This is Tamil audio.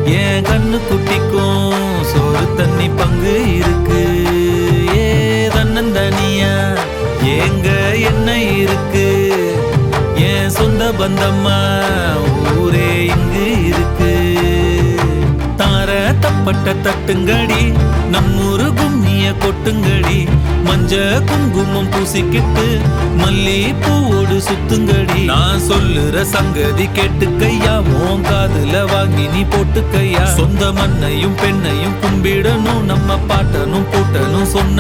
என் கண்ணு குட்டிக்கும் சோறு தண்ணி பங்கு இருக்கு ஏ தன்னந்தனியா எங்க என்ன இருக்கு என் சொந்த பந்தம்மா ஊரே இங்கு இருக்கு தார தப்பட்ட தட்டுங்கடி நம்மூரு கும்மிய கொட்டுங்கடி மஞ்ச குங்குமம் பூசிக்கிட்டு மல்லி பூவோடு சுத்துங்கடி நான் சொல்லுற சங்கதி கேட்டுக்கையா உன் காதுல வாங்கி நீ போட்டுக்கையா சொந்த மண்ணையும் பெண்ணையும் கும்பிடணும் நம்ம பாட்டனும் போட்டனும் சொன்ன